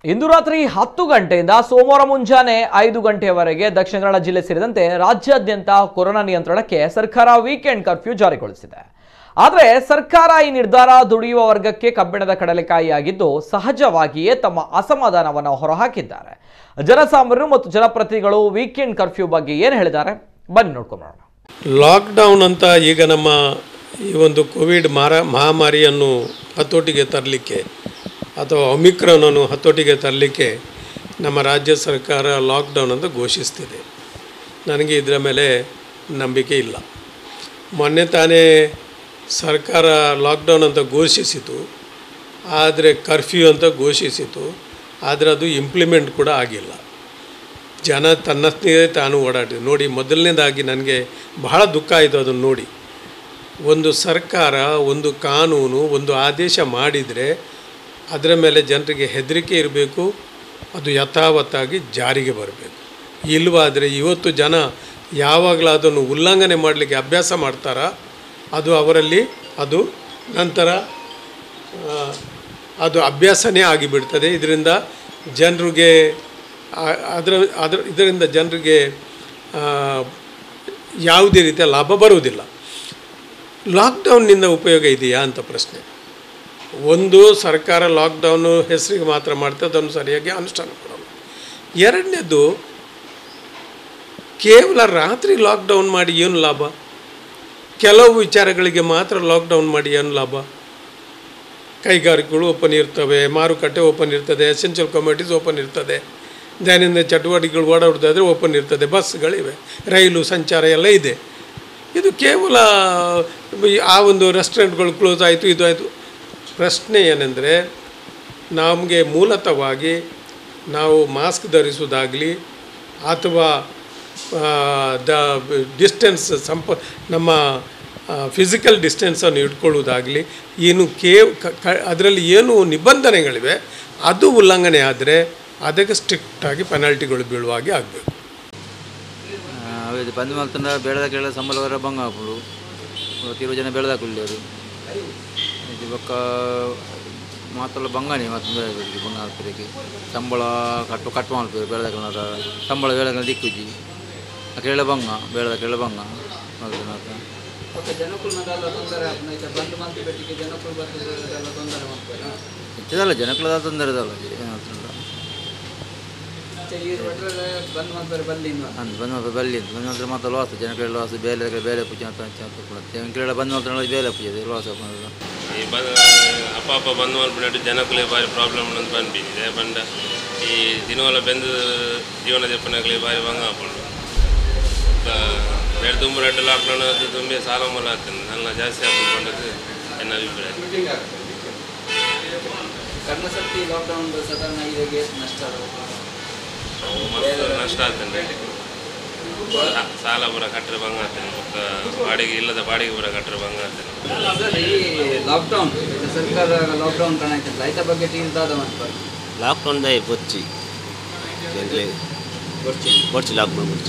ಇಂದು ರಾತ್ರಿ ಹತ್ತು ಗಂಟೆಯಿಂದ ಸೋಮವಾರ ಮುಂಜಾನೆ ಐದು ಗಂಟೆಯವರೆಗೆ ದಕ್ಷಿಣ ಕನ್ನಡ ಜಿಲ್ಲೆ ಸೇರಿದಂತೆ ರಾಜ್ಯಾದ್ಯಂತ ಕೊರೋನಾ ನಿಯಂತ್ರಣಕ್ಕೆ ಸರ್ಕಾರ ವೀಕೆಂಡ್ ಕರ್ಫ್ಯೂ ಜಾರಿಗೊಳಿಸಿದೆ ಆದರೆ ಸರ್ಕಾರ ಈ ನಿರ್ಧಾರ ದುಡಿಯುವ ವರ್ಗಕ್ಕೆ ಕಬ್ಬಿಣದ ಕಡಲೆಕಾಯಿಯಾಗಿದ್ದು ಸಹಜವಾಗಿಯೇ ತಮ್ಮ ಅಸಮಾಧಾನವನ್ನು ಹೊರಹಾಕಿದ್ದಾರೆ ಜನಸಾಮಾನ್ಯರು ಮತ್ತು ಜನಪ್ರತಿನಿಧಿಗಳು ವೀಕೆಂಡ್ ಕರ್ಫ್ಯೂ ಬಗ್ಗೆ ಏನು ಹೇಳಿದ್ದಾರೆ ಬನ್ನಿ ನೋಡ್ಕೊಂಬರೋಣ ಲಾಕ್ಡೌನ್ ಅಂತ ಈಗ ನಮ್ಮ ಈ ಒಂದು ಕೋವಿಡ್ ಮಾರ ಮಹಾಮಾರಿಯನ್ನು ಹತೋಟಿಗೆ ತರಲಿಕ್ಕೆ ಅಥವಾ ಒಮಿಕ್ರಾನನ್ನು ಹತೋಟಿಗೆ ತರಲಿಕ್ಕೆ ನಮ್ಮ ರಾಜ್ಯ ಸರ್ಕಾರ ಲಾಕ್ಡೌನ್ ಅಂತ ಘೋಷಿಸ್ತಿದೆ ನನಗೆ ಇದರ ಮೇಲೆ ನಂಬಿಕೆ ಇಲ್ಲ ಮೊನ್ನೆ ತಾನೇ ಸರ್ಕಾರ ಲಾಕ್ಡೌನ್ ಅಂತ ಘೋಷಿಸಿತು ಆದರೆ ಕರ್ಫ್ಯೂ ಅಂತ ಘೋಷಿಸಿತು ಆದರೆ ಅದು ಇಂಪ್ಲಿಮೆಂಟ್ ಕೂಡ ಆಗಿಲ್ಲ ಜನ ತನ್ನಷ್ಟೇ ತಾನು ಓಡಾಡಿ ನೋಡಿ ಮೊದಲನೇದಾಗಿ ನನಗೆ ಬಹಳ ದುಃಖ ಆಯಿತು ಅದನ್ನು ನೋಡಿ ಒಂದು ಸರ್ಕಾರ ಒಂದು ಕಾನೂನು ಒಂದು ಆದೇಶ ಮಾಡಿದರೆ ಅದರ ಮೇಲೆ ಜನರಿಗೆ ಹೆದರಿಕೆ ಇರಬೇಕು ಅದು ಯಥಾವತ್ತಾಗಿ ಜಾರಿಗೆ ಬರಬೇಕು ಇಲ್ಲವಾದರೆ ಇವತ್ತು ಜನ ಯಾವಾಗಲೂ ಅದನ್ನು ಉಲ್ಲಂಘನೆ ಮಾಡಲಿಕ್ಕೆ ಅಭ್ಯಾಸ ಮಾಡ್ತಾರ ಅದು ಅವರಲ್ಲಿ ಅದು ನಂತರ ಆ, ಅದು ಅಭ್ಯಾಸನೇ ಆಗಿಬಿಡ್ತದೆ ಇದರಿಂದ ಜನರಿಗೆ ಆ- ಅದರ ಅದರ ಇದರಿಂದ ಜನರಿಗೆ ಆ, ಯಾವುದೇ ರೀತಿಯ ಲಾಭ ಬರುವುದಿಲ್ಲ ಲಾಕ್ಡೌನ್ನಿಂದ ಉಪಯೋಗ ಇದೆಯಾ ಅಂತ ಪ್ರಶ್ನೆ ಒಂದು ಸರ್ಕಾರ ಲಾಕ್ಡೌನು ಹೆಸರಿಗೆ ಮಾತ್ರ ಮಾಡ್ತದೆ ಅದನ್ನು ಸರಿಯಾಗಿ ಅನುಷ್ಠಾನ ಕೊಡಲ್ಲ ಎರಡನೇದು ಕೇವಲ ರಾತ್ರಿ ಲಾಕ್ಡೌನ್ ಮಾಡಿ ಏನು ಲಾಭ ಕೆಲವು ವಿಚಾರಗಳಿಗೆ ಮಾತ್ರ ಲಾಕ್ಡೌನ್ ಮಾಡಿ ಏನು ಲಾಭ ಕೈಗಾರಿಕೆಗಳು ಓಪನ್ ಇರ್ತವೆ ಮಾರುಕಟ್ಟೆ ಓಪನ್ ಇರ್ತದೆ ಎಸೆನ್ಷಿಯಲ್ ಕಮ್ಯುನಿಟೀಸ್ ಓಪನ್ ಇರ್ತದೆ ದೈನಂದಿನ ಚಟುವಟಿಕೆಗಳು ಓಡಾಡೋದಾದರೆ ಓಪನ್ ಇರ್ತದೆ ಬಸ್ಗಳಿವೆ ರೈಲು ಸಂಚಾರ ಎಲ್ಲ ಇದೆ ಇದು ಕೇವಲ ಈ ಆ ಒಂದು ರೆಸ್ಟೋರೆಂಟ್ಗಳು ಕ್ಲೋಸ್ ಆಯಿತು ಇದು ಆಯಿತು ಪ್ರಶ್ನೆ ಏನೆಂದರೆ ನಮಗೆ ಮೂಲತಃವಾಗಿ ನಾವು ಮಾಸ್ಕ್ ಧರಿಸುವುದಾಗಲಿ ಅಥವಾ ಆ, ದ ಡಿಸ್ಟೆನ್ಸ್ ಸಂಪ ನಮ್ಮ ಫಿಸಿಕಲ್ ಡಿಸ್ಟೆನ್ಸನ್ನು ಇಟ್ಕೊಳ್ಳೋದಾಗಲಿ ಏನು ಕೇವ್ ಅದರಲ್ಲಿ ಏನು ನಿಬಂಧನೆಗಳಿವೆ ಅದು ಉಲ್ಲಂಘನೆ ಆದರೆ ಅದಕ್ಕೆ ಸ್ಟ್ರಿಕ್ಟಾಗಿ ಪೆನಾಲ್ಟಿಗಳು ಬೀಳುವ ಹಾಗೆ ಆಗಬೇಕು ಇದು ಬಂದು ಮಲ್ತಂಡ ಬೇಡದ ಕೇಳ ಸಂಬಳ ವರ ಬಂಗ ಹಾಕೊಂಡು ತಿರು ಜನ ಬೆಳೆದ ಕುಳ್ಳೇರು ಇದು ಬೊಕ್ಕ ಮಾತಲ್ಲ ಬಂಗಾನಿ ಮತ್ತು ಬೆಳೆದ ಬಂಗ ಹಾಕ್ತಿರಿಗೆ ಸಂಬಳ ಕಟ್ಟು ಕಟ್ಟು ಮಾಡ್ತೀವಿ ಬೆಳೆದ ಕನ್ನಡ ಸಂಬಳ ಬೇಡ ದಿಕ್ಕುಜಿ ಆ ಕೇಳ ಬಂಗ ಬೇಡದ ಕೇಳ ಬಂಗ ಮಲ್ತನಾಥ ಇದ್ದಲ್ಲ ಜನಕ್ಲದ ತೊಂದರೆ ಇದಲ್ಲ ಏನಾಗ್ತದ ಅಂದ್ ಬಂದ ಮಾತ್ರ ಬಲ್ಲಿ ಅಂತ ಬಂದ ಮಾತ್ರ ಮಾತ್ರ ಲಾಸ್ ಜನಕ್ಕೆಲ್ಲ ಲಾಸ್ ಬೇಲೆ ಬೇಲೆ ಪೂಜೆ ಅಂತ ಜನಕ್ಕೆಲ್ಲ ಬಂದ ಮಾತ್ರ ಬೇಲೆ ಪೂಜೆ ಲಾಸ್ ಹಾಕೋದು ಈ ಬಂದ ಅಪ್ಪ ಅಪ್ಪ ಬಂದು ಮಾಡ್ಬಿಟ್ಟು ಜನಕ್ಕಲೇ ಭಾರಿ ಪ್ರಾಬ್ಲಮ್ ಅಂತ ಬಂದ್ಬಿಟ್ಟಿದೆ ಬಂದ ಈ ದಿನವಲ್ಲ ಬೆಂದು ಜೀವನ ಜಪ್ಪನಗಲಿ ಭಾರಿ ಭಂಗ ಹಾಕೊಂಡು ಎರಡು ತುಂಬ ಎರಡು ಲಾಕ್ಡೌನ್ ಅದು ತುಂಬಿ ಸಾಲ ಮೂಲ ಆಗ್ತದೆ ನನ್ನ ಜಾಸ್ತಿ ಹಾಕೊಂಡು ಬಂದದ್ದು ನನ್ನ ಅಭಿಪ್ರಾಯ ಕರ್ಣಶಕ್ತಿ ಲಾಕ್ಡೌನ್ ಸಾಧಾರಣ ಇದಾಗೆ ನಷ್ಟ ಅವು ಮಸ್ತ್ ನಷ್ಟ ಆಗ್ತದೆ ಸಾ- ಸಾಲ ಬರ ಕಟ್ಟರೆ ಭಂಗ ಆಗ್ತದೆ ಮತ್ತು ಬಾಡಿಗೆ ಇಲ್ಲದ ಬಾಡಿಗೆ ಬರ ಕಟ್ಟರೆ ಭಂಗ ಆಗ್ತದೆ ಸರ್ ಈ ಲಾಕ್ಡೌನ್ ಸರ್ಕಾರ ಲಾಕ್ಡೌನ್ ಕಾಣಾಯ್ತಲ್ಲ ಐತ ಬಗ್ಗೆ ತೀರ್ದಾದ ಮತ್ತು ಲಾಕ್ಡೌನ್ ದಾಯಿ ಬೊಚ್ಚಿ ಜನರಿಗೆ ಬೊಚ್ಚಿ ಲಾಕ್ಡೌನ್ ಬೊಚ್ಚಿ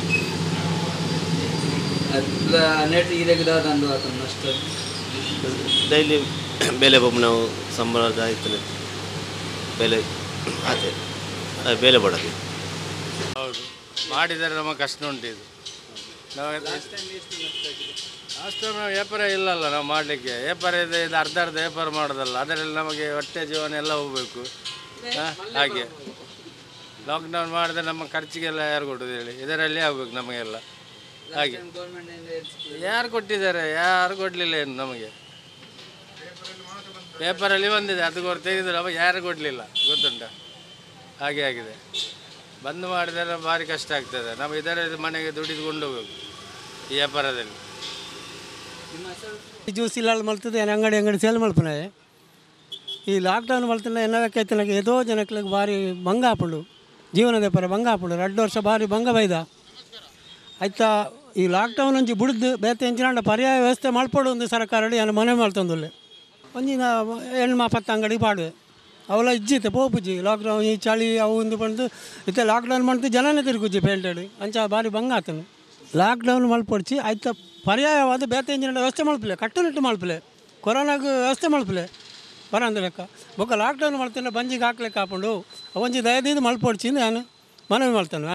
ಅಲ್ಲ ನೆಟ್ ಇರಗದಾದ ಅಂದು ಆತ ನಷ್ಟ ಡೈಲಿ ಬೆಲೆ ಬೊಮ್ಮ ನಾವು ಸಂಬಳ ಆಯ್ತಾನೆ ಬೆಲೆ ಅದೇ ಅದೇ ಬೆಲೆ ಬಡದು ಹೌದು ಮಾಡಿದರೆ ನಮಗೆ ಕಷ್ಟ ಉಂಟು ಇದು ನಾವು ಲಾಸ್ಟ್ ಟೈಮ್ ನಾವು ವ್ಯಾಪಾರ ಇಲ್ಲಲ್ಲ ನಾವು ಮಾಡಲಿಕ್ಕೆ ವ್ಯಾಪಾರ ಇದೆ ಇದು ಅರ್ಧ ಅರ್ಧ ವ್ಯಾಪಾರ ಮಾಡೋದಲ್ಲ ಅದರಲ್ಲಿ ನಮಗೆ ಹೊಟ್ಟೆ ಜೀವನ ಎಲ್ಲ ಹೋಗಬೇಕು ಹಾಗೆ ಲಾಕ್ಡೌನ್ ಮಾಡಿದ್ರೆ ನಮ್ಮ ಖರ್ಚಿಗೆಲ್ಲ ಯಾರು ಕೊಡೋದು ಹೇಳಿ ಇದರಲ್ಲಿ ಆಗಬೇಕು ನಮಗೆಲ್ಲ ಹಾಗೆ ಯಾರು ಕೊಟ್ಟಿದ್ದಾರೆ ಯಾರು ಕೊಡಲಿಲ್ಲ ಏನು ನಮಗೆ ಪೇಪರಲ್ಲಿ ಬಂದಿದೆ ಅದು ಕೊಟ್ಟು ತೆಗೆದು ನಮಗೆ ಯಾರು ಕೊಡಲಿಲ್ಲ ಗೊತ್ತುಂಟ ಹಾಗೆ ಆಗಿದೆ ಬಂದ್ ಮಾಡಿದರೆ ಭಾರಿ ಕಷ್ಟ ಆಗ್ತದೆ ನಾವು ಇದರಲ್ಲಿ ಮನೆಗೆ ದುಡಿದುಕೊಂಡು ಹೋಗ್ಬೇಕು ಈ ವ್ಯಾಪಾರದಲ್ಲಿ ಈ ಜ್ಯೂಸ್ ಇಲ್ಲ ಮಲ್ತದೆ ಅಂಗಡಿ ಅಂಗಡಿ ಸೇಲ್ ಮಲ್ಪನೆ ಈ ಲಾಕ್ಡೌನ್ ಮಲ್ತನ ಎನ್ನದಕ್ಕೈತೆ ನನಗೆ ಏದೋ ಜನಕ್ಕೆ ಭಾರಿ ಭಂಗ ಹಾಪುಂಡು ಜೀವನದ ಪರ ಭಂಗ ಹಾಪುಂಡು ಎರಡು ವರ್ಷ ಭಾರಿ ಭಂಗ ಬೈದ ಆಯ್ತಾ ಈ ಲಾಕ್ಡೌನ್ ಒಂಜಿ ಬುಡ್ದು ಬೇತೆ ಎಂಚಿನಾಂಡ ಪರ್ಯಾಯ ವ್ಯವಸ್ಥೆ ಮಲ್ಪಡು ಒಂದು ಸರ್ಕಾರ ಏನು ಮನೆ ಮಲ್ತಂದುಲ್ಲೆ ಒಂಜಿನ ಹೆಣ್ಣು ಮಾಪತ್ತ ಅಂಗಡಿ ಪಾಡುವೆ ಅವಲ ಇಜ್ಜಿತ್ತೆ ಪೋಪುಜಿ ಲಾಕ್ಡೌನ್ ಈ ಚಳಿ ಅವು ಒಂದು ಬಂದು ಇತ್ತೆ ಲಾಕ್ಡೌನ್ ಮಾಡ್ತು ಜನನೇ ತಿರುಗುಜಿ ಪೇಂಟೆಡು ಅಂಚ ಭಾರಿ ಭಂಗ ಆತನು ಲಾಕ್ಡೌನ್ ಮಲ್ಪೊಡ್ಚಿ ಆಯ್ತ ಪರ್ಯಾಯವಾದ ಬೇತೆ ಎಂಜಿನ ವ್ಯವಸ್ಥೆ ಮಲ್ಪಲೆ ಕಟ್ಟುನಿಟ್ಟು ಮಲ್ಪಲೆ ಕೊರೋನಾಗ ವ್ಯವಸ್ಥೆ ಮಲ್ಪಲೆ ಬರಂದ ಲೆಕ್ಕ ಬೊಕ್ಕ ಲಾಕ್ಡೌನ್ ಮಾಡ್ತಾನೆ ಬಂಜಿಗೆ ಹಾಕ್ಲಿಕ್ಕೆ ಹಾಕೊಂಡು ಒಂಜಿ ದಯದಿಂದ ಮಲ್ಪೊಡ್ಚಿಂದು ನಾನು ಮನವಿ ಮಾಡ್ತಾನೆ